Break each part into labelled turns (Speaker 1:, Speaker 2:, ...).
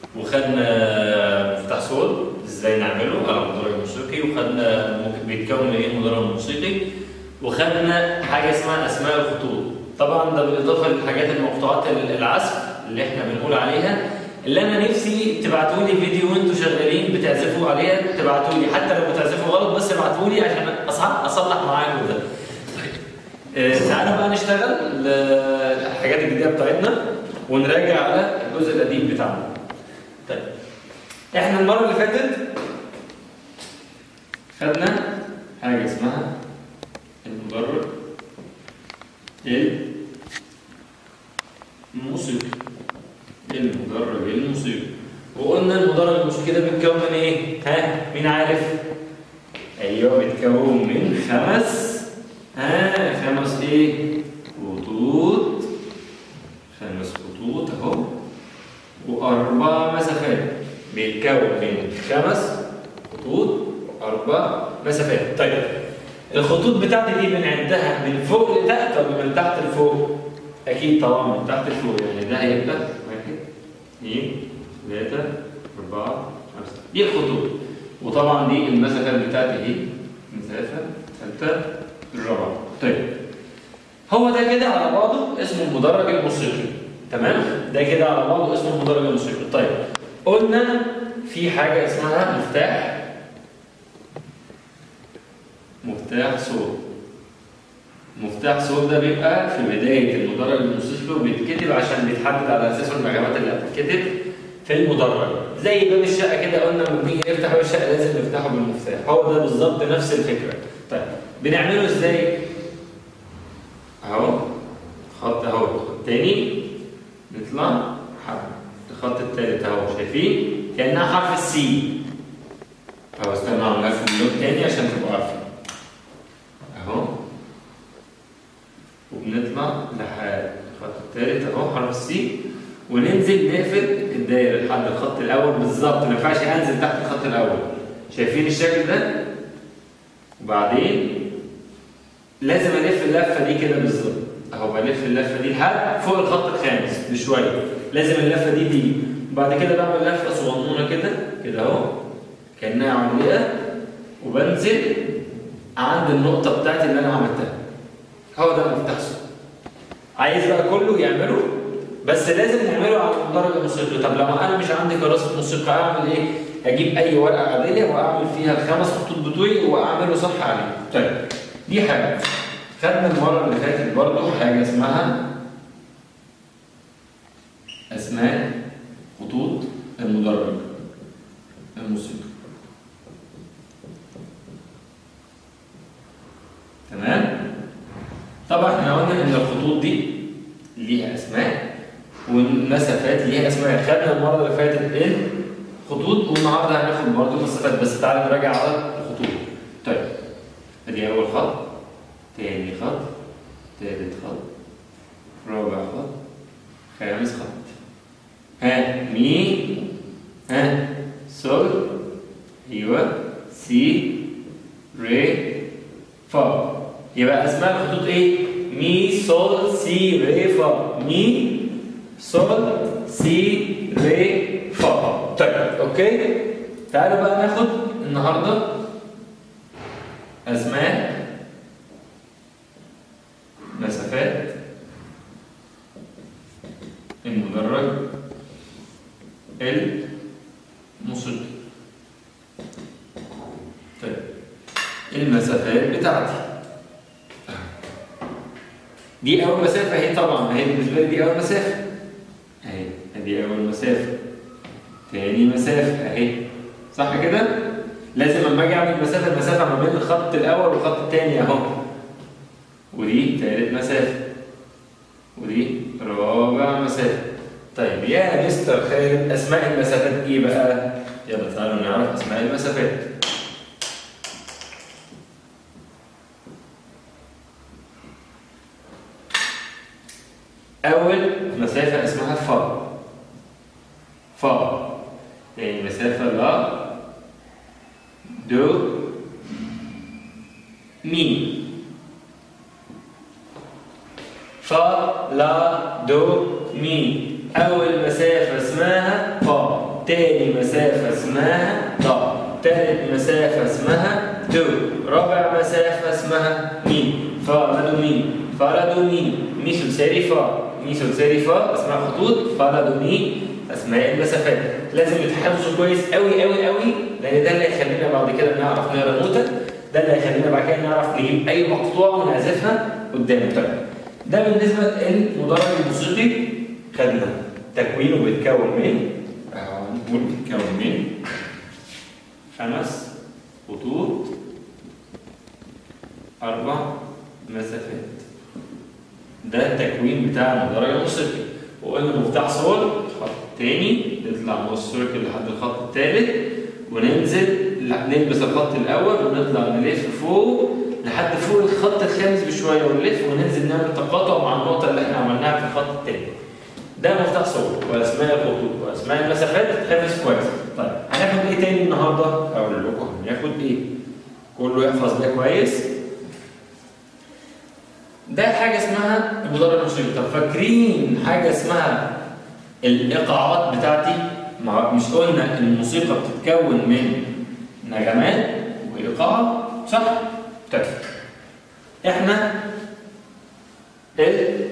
Speaker 1: وخدنا مفتاح صوت ازاي نعمله على المدرج الموسيقي وخدنا ممكن بيتكون من ايه المدرج الموسيقي وخدنا حاجه اسمها اسماء الخطوط طبعا ده بالاضافه للحاجات المقطوعات العزف اللي احنا بنقول عليها اللي انا نفسي تبعتوا لي فيديو وانتوا شغالين بتعزفوا عليها تبعتوا لي حتى لو بتعزفوا غلط بس ابعتوا لي عشان أصح- اصلح معاكم ده آه، تعالوا بقى نشتغل ال- الحاجات الجديده بتاعتنا ونراجع على الجزء القديم بتاعنا. طيب احنا المره اللي فاتت خدنا حاجه اسمها المدرج الموسيقي المدرج الموسيقي وقلنا المدرج الموسيقي ده بيتكون من ايه؟ ها مين عارف؟ ايوه بيتكون من خمس ها خمس ايه؟ خطوط خمس خطوط اهو واربع مسافات بيتكون من خمس خطوط واربع مسافات طيب الخطوط بتاعتي دي بنعدها من فوق لتحت ولا من تحت لفوق؟ اكيد طبعا من تحت لفوق يعني ده هيبقى واحد اثنين ثلاثة أربعة خمسة دي الخطوط وطبعا دي المسافات بتاعتي دي مسافة ثالثة الرابعة طيب هو ده كده على بعضه اسمه المدرج الموسيقي تمام ده كده على بعضه اسمه المدرج الموسيقي طيب قلنا في حاجة اسمها مفتاح مفتاح صوت مفتاح صوت ده بيبقى في بداية المدرج الموسيقي وبيتكتب عشان بيتحدد على أساسه النغمات اللي هتتكتب في المدرج زي باب الشقة كده قلنا لما بنيجي نفتح باب الشقة لازم نفتحه بالمفتاح هو ده بالظبط نفس الفكرة طيب بنعمله ازاي؟ اهو خط اهو تاني نطلع حرف الخط التالت اهو شايفين؟ كأنها حرف السي اهو استنى اعمل لكم اللون تاني عشان تبقوا عارفين اهو وبنطلع لحد الخط التالت اهو حرف السي وننزل نقفل الدايره لحد الخط الاول بالظبط ما ينفعش انزل تحت الخط الاول شايفين الشكل ده وبعدين لازم الف اللفه دي كده بالظبط اهو بلف اللفه دي لحد فوق الخط الخامس بشويه لازم اللفه دي تيجي وبعد كده بعمل لفه صغنونه كده كده اهو كانها عموديه وبنزل عند النقطه بتاعتي اللي انا عملتها هو ده مفتاح صوت عايز بقى كله يعمله بس لازم نعمله على المدرج الموسيقي طب لو انا مش عندي كراسه موسيقى اعمل ايه اجيب اي ورقه عاديه واعمل فيها الخمس خطوط بتوعي واعمله صح عليه طيب دي حاجه خدنا المره اللي فاتت برضه حاجه اسمها اسماء خطوط المدرج الموسيقي تمام طبعا احنا قلنا ان الخطوط دي ليها اسماء والمسافات ليها اسماء خدنا المره اللي فاتت الخطوط والنهارده هناخد برضه المسافات بس تعالى نراجع على الخطوط طيب ادي اول خط تاني خط تالت خط رابع خط خامس خط ها مي ها سول ايوه سي ري فا يبقى اسماء الخطوط ايه مي سول سي ري فا مي سول سي ري فا طيب اوكي تعالوا بقى ناخد النهارده اسماء مسافات المدرج الموسيقي طيب المسافات بتاعتي دي اول مسافه اهي طبعا اهي بالنسبه لي دي اول مسافه اهي ادي اول مسافه تاني مسافه اهي صح كده لازم اما اجي اعمل مسافه المسافه ما بين الخط الاول والخط الثاني اهو ودي تالت مسافه ودي رابع مسافه طيب يا مستر خالد اسماء المسافات ايه بقى يلا تعالوا نعرف اسماء المسافات أول مسافة اسمها فا فا يعني مسافة لا دو مي فا لا دو مي أول مسافة اسمها فا تاني مسافة اسمها طا تالت مسافة اسمها دو رابع مسافة اسمها مي فا لا دو مي فا لا دو مي مي ثلثي فا مي ثلثي فا اسمها خطوط فا لا دو مي اسماء المسافات لازم يتحفظوا كويس قوي قوي قوي لان ده اللي هيخلينا بعد كده نعرف نقرا نوتة ده اللي هيخلينا بعد كده نعرف نجيب اي مقطوعه ونعزفها قدام طيب ده بالنسبه للمدرج الموسيقي خدنا تكوينه بيتكون من اهو نقول بيتكون من خمس خطوط اربع مسافات ده التكوين بتاع المدرج الموسيقي وقلنا مفتاح صور خط تاني نطلع من السيركل لحد الخط التالت وننزل نلبس الخط الاول ونطلع نلف فوق لحد فوق الخط الخامس بشويه ونلف وننزل نعمل تقاطع مع النقطه اللي احنا عملناها في الخط التاني ده مفتاح صور واسماء الخطوط واسماء المسافات تتحفظ كويس طيب هناخد ايه تاني النهارده اقول لكم هناخد ايه كله يحفظ ده كويس ده حاجه اسمها المدرج الموسيقي طب فاكرين حاجه اسمها الايقاعات بتاعتي مع مش قلنا ان الموسيقى بتتكون من نغمات وايقاع صح طيب احنا ال-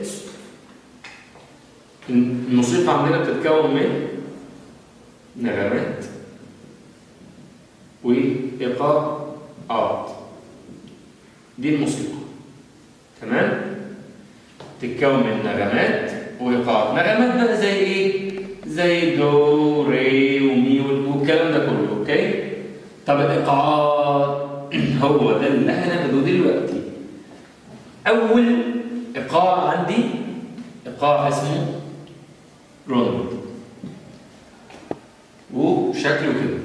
Speaker 1: الموسيقى عندنا بتتكون من نغمات وايقاعات دي الموسيقى تمام تتكون من نغمات وايقاعات نغمات بقى زي ايه زي دو ري ومي والكلام ده كله اوكي طب الايقاعات هو ده اللي هناخده دلوقتي اول ايقاع عندي ايقاع اسمه روند وشكله كده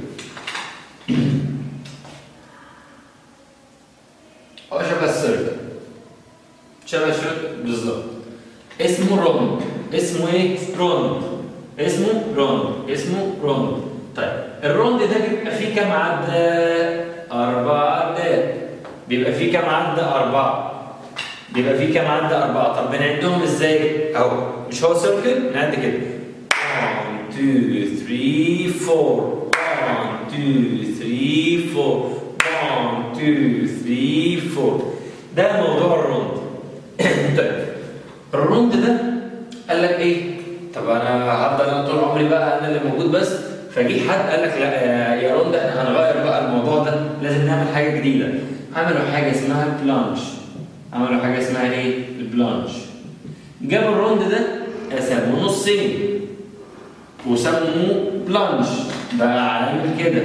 Speaker 1: هو شبه السيرك شبه السيرك بالظبط اسمه روند اسمه ايه؟ روند اسمه روند اسمه روند طيب الروند ده بيبقى فيه كام عدة؟ أربع عدات بيبقى فيه كام عدة؟ أربعة بيبقى فيه كام عدة؟ أربعة طب بنعدهم إزاي؟ أهو مش هو سيركل؟ نعد كده 1 2 3 4 1 2 3 4 1 2 3 4 ده موضوع الروند طيب الروند ده قال لك ايه؟ طب انا هفضل انا طول عمري بقى انا اللي موجود بس فجي حد قال لك لا يا- يا روند احنا هنغير بقى الموضوع ده لازم نعمل حاجه جديده عملوا حاجه اسمها بلانش عملوا حاجه اسمها ايه؟ البلانش جابوا الروند ده قسموه نصين وسموه بلانش بقى عامل كده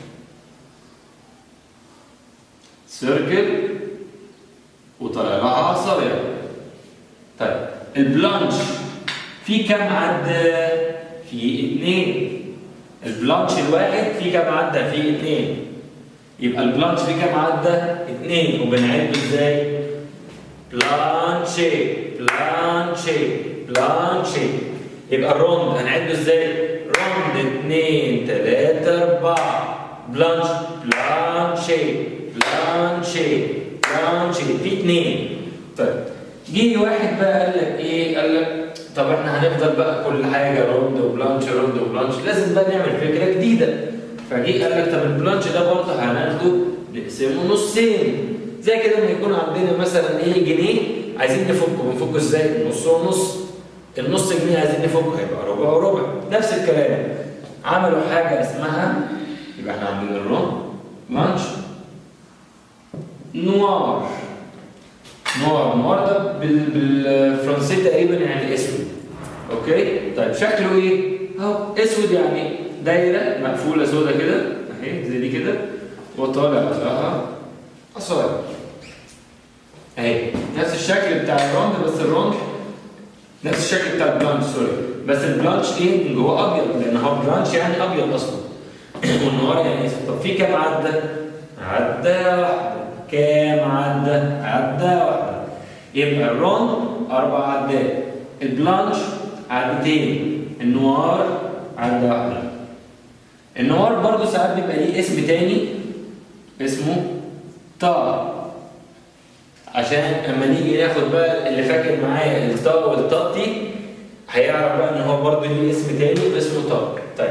Speaker 1: سيركل وطلع لها عصايه طيب البلانش في كم عدة؟ في اتنين البلانش الواحد في كم عدة؟ في اتنين يبقى البلانش في كم عدة؟ اتنين وبنعده ازاي؟ بلانشي بلانشي بلانشي يبقى الروند هنعده ازاي؟ روند اتنين تلاتة أربعة بلانش بلانشي بلانشي بلانشي في اتنين طيب جه واحد بقى قال لك ايه؟ قال لك طب احنا هنفضل بقى كل حاجه روند وبلانش روند وبلانش لازم بقى نعمل فكره جديده فجه قال لك طب البلانش ده برضه هناخده نقسمه نصين زي كده لما يكون عندنا مثلا ايه جنيه عايزين نفكه بنفكه ازاي؟ نص ونص النص جنيه عايزين نفكه هيبقى ربع وربع نفس الكلام عملوا حاجه اسمها يبقى احنا عندنا الروند لانش نوار نوار نوار ده بال- بالفرنسي تقريبا يعني اسود اوكي طيب شكله ايه اهو اسود يعني دايره مقفوله سودا كده اهي زي دي كده وطالع لها قصاير اهي نفس الشكل بتاع الروند بس الروند نفس الشكل بتاع البلانش سوري بس البلانش ايه من جوه ابيض لان هو بلانش يعني ابيض اصلا والنهار يعني اسود طب في كام عده؟ عده واحده كام عده؟ عده واحده يبقى الروند اربع عدات البلانش عدتين النوار عده واحده النوار برضو ساعات بيبقى ليه اسم تاني اسمه طا عشان اما نيجي ناخد بقى اللي فاكر معايا الطا والطا دي هيعرف بقى ان هو برضه ليه اسم تاني اسمه طا طيب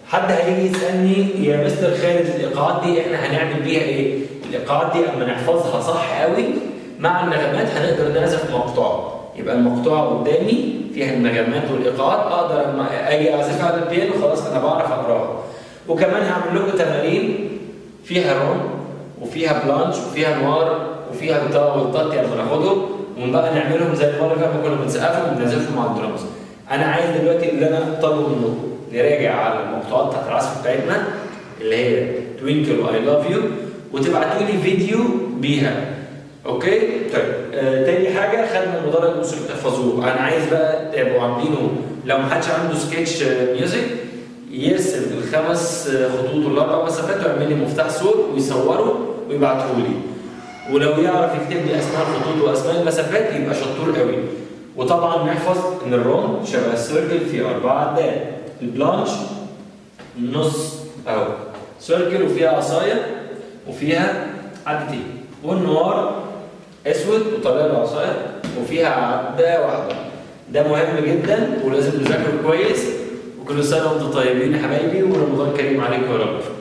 Speaker 1: حد هيجي يسالني يا مستر خالد الايقاعات دي احنا هنعمل بيها ايه؟ الايقاعات دي اما نحفظها صح قوي مع النغمات هنقدر نعزف مقطوعه يبقى المقطوعه قدامي فيها النغمات والايقاعات اقدر اما اجي اعزفها على البيانو خلاص انا بعرف اقراها وكمان هعمل لكم تمارين فيها روم وفيها بلانش وفيها نوار وفيها بتاع والتات يعني بناخدهم ونبقى نعملهم زي المره اللي فاتت كنا بنسقفهم وبنعزفهم على الدرامز. انا عايز دلوقتي اللي انا طالبه منكم نراجع على المقطوعات بتاعت العزف بتاعتنا اللي هي توينكل واي لاف يو وتبعتوا لي فيديو بيها اوكي طيب آه تاني حاجه خدنا المدرج الموسيقي تحفظوه انا عايز بقى تبقوا عاملينه لو ما حدش عنده سكتش آه، ميوزك يرسم الخمس آه، خطوط والاربع مسافات ويعمل لي مفتاح صوت ويصوره ويبعته لي ولو يعرف يكتب لي اسماء الخطوط واسماء المسافات يبقى شطور قوي وطبعا نحفظ ان الروم شبه السيركل في اربع عدات البلانش نص اهو سيركل وفيها عصايه وفيها عدتين والنوار اسود وطالع له عصايه وفيها عده واحده ده مهم جدا ولازم نذاكره كويس وكل سنه وانتم طيبين يا حبايبي ورمضان كريم عليكم يا رب